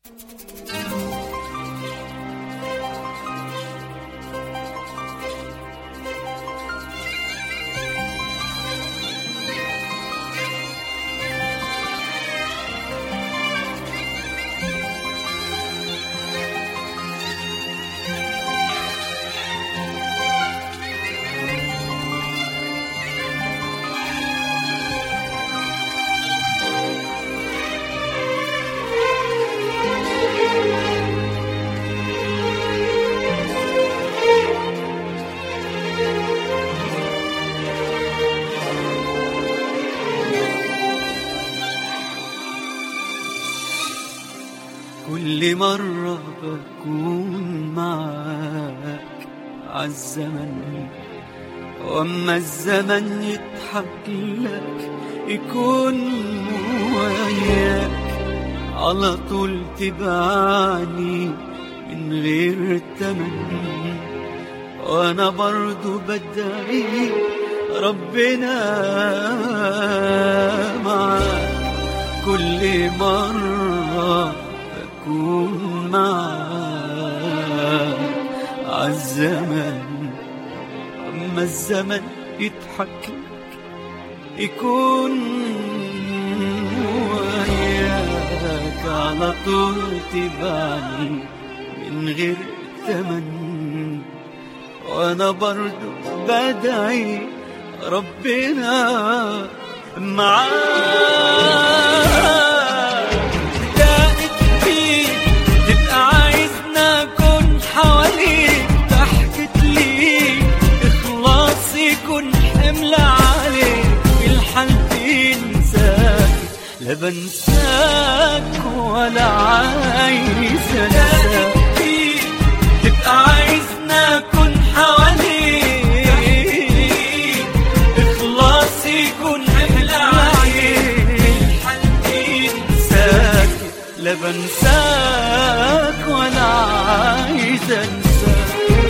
كل مرة بكون معاك عالزمن وأما الزمن يضحك لك يكون وياك على طول تبعني من غير تمن وأنا برضو بدعي ربنا معاك كل مرة بكون معاك عالزمن أما الزمن يضحك لك يكون وياك على طول تبعني من غير تمن وأنا برضو بدعي ربنا معاك دقت فيك تبقى عايزنا أكون حواليك ضحكت ليك إخلاص يكون حمل عليك في الحال تنساك لا بنساك ولا عايز أنساك تبقى عايزنا أكون حواليك إخلاص يكون حمل عليك الحال تنساك لا بنساك ولا عايز أنساك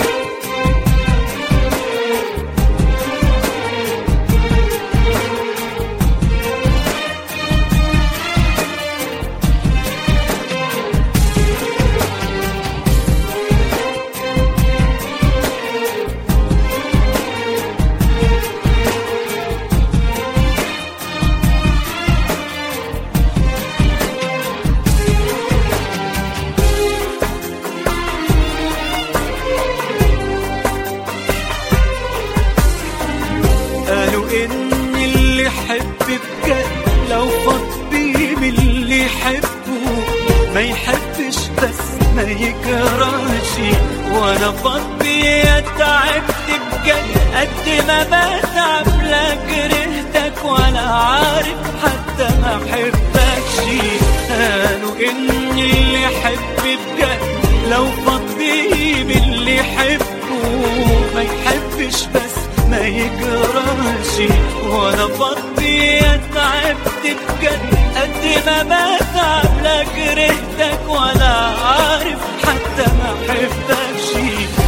قالوا ان اللي يحب بجد لو فاض بيه من اللي يحبه ما يحبش بس ما يكرهش وانا فاض بيه تعبت بجد قد ما بتعب لا كرهتك ولا عارف حتى ما احبكش قالوا ان اللي يحب بجد لو فاض بيه من اللي يحبه ما يحبش بس ما يجراش وانا فضي تعبت بجد قد ما بتعب لا كرهتك ولا عارف حتى ما حبتكش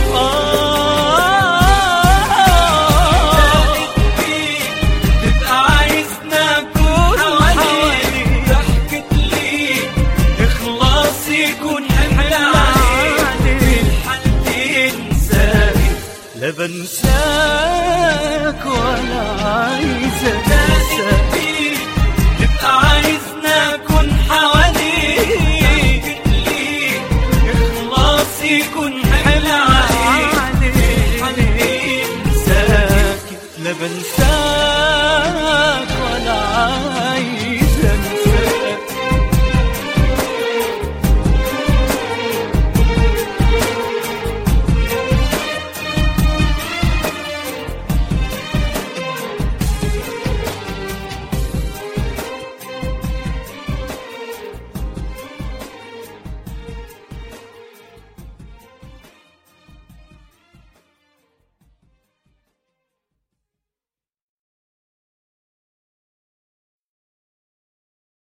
تبقى عايزنا أكون حواليك ضحكت ليك إخلاص يكون حمل عليك الحال تنساك لا بنساك ولا عايز انساك تبقى عايزنا اكون حواليك اخلاص يكون حمل عليك الحال تنساك لا بنساك